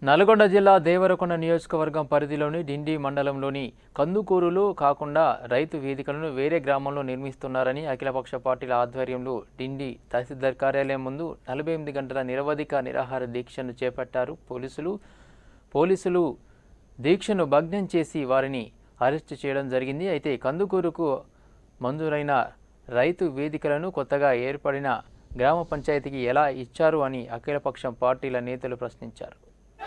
నల్గొండ జిల్లా దేవరకొండ నియోజకవర్గం పరిధిలోని డిండి మండలంలోని కందుకూరులో కాకుండా రైతు వేదికలను వేరే గ్రామంలో నిర్మిస్తున్నారని అఖిలపక్ష పార్టీల ఆధ్వర్యంలో డిండి తహసీల్దార్ కార్యాలయం ముందు నలభై ఎనిమిది గంటల నిరవధిక నిరాహార దీక్షను చేపట్టారు పోలీసులు పోలీసులు దీక్షను భగ్నం చేసి వారిని అరెస్టు చేయడం జరిగింది అయితే కందుకూరుకు మంజూరైన రైతు వేదికలను కొత్తగా ఏర్పడిన గ్రామ పంచాయతీకి ఎలా ఇచ్చారు అని అఖిలపక్షం పార్టీల నేతలు ప్రశ్నించారు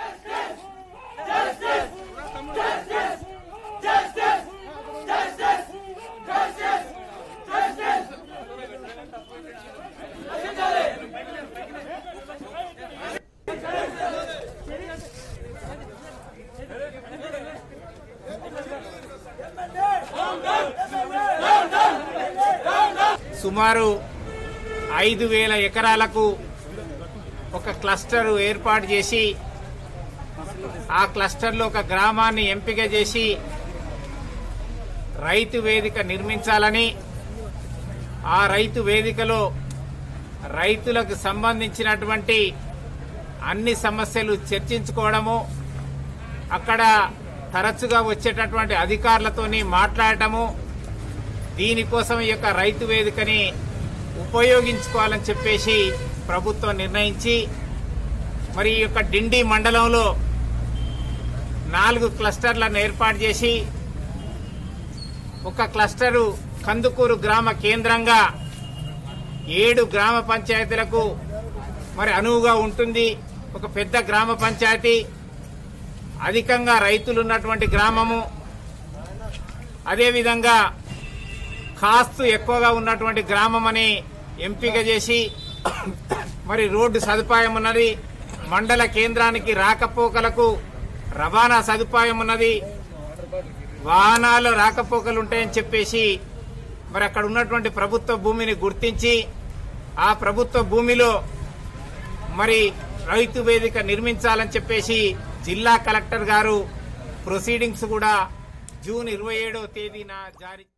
సుమారు ఐదు వేల ఎకరాలకు ఒక క్లస్టర్ ఏర్పాటు చేసి ఆ క్లస్టర్లో ఒక గ్రామాన్ని ఎంపిక చేసి రైతు వేదిక నిర్మించాలని ఆ రైతు వేదికలో రైతులకు సంబంధించినటువంటి అన్ని సమస్యలు చర్చించుకోవడము అక్కడ తరచుగా వచ్చేటటువంటి అధికారులతోని మాట్లాడటము దీనికోసం ఈ యొక్క రైతు వేదికని ఉపయోగించుకోవాలని చెప్పేసి ప్రభుత్వం నిర్ణయించి మరి ఈ యొక్క డిండి మండలంలో నాలుగు క్లస్టర్లను ఏర్పాటు చేసి ఒక క్లస్టరు కందుకూరు గ్రామ కేంద్రంగా ఏడు గ్రామ పంచాయతీలకు మరి అనువుగా ఉంటుంది ఒక పెద్ద గ్రామ పంచాయతీ అధికంగా రైతులు ఉన్నటువంటి గ్రామము అదేవిధంగా కాస్తు ఎక్కువగా ఉన్నటువంటి గ్రామం అని ఎంపిక చేసి మరి రోడ్డు సదుపాయం ఉన్నది మండల కేంద్రానికి రాకపోకలకు రవాణా సదుపాయం ఉన్నది వాహనాలు రాకపోకలు ఉంటాయని చెప్పేసి మరి అక్కడ ఉన్నటువంటి ప్రభుత్వ భూమిని గుర్తించి ఆ ప్రభుత్వ భూమిలో మరి రైతు వేదిక నిర్మించాలని చెప్పేసి జిల్లా కలెక్టర్ గారు ప్రొసీడింగ్స్ కూడా జూన్ ఇరవై ఏడవ తేదీన జారీ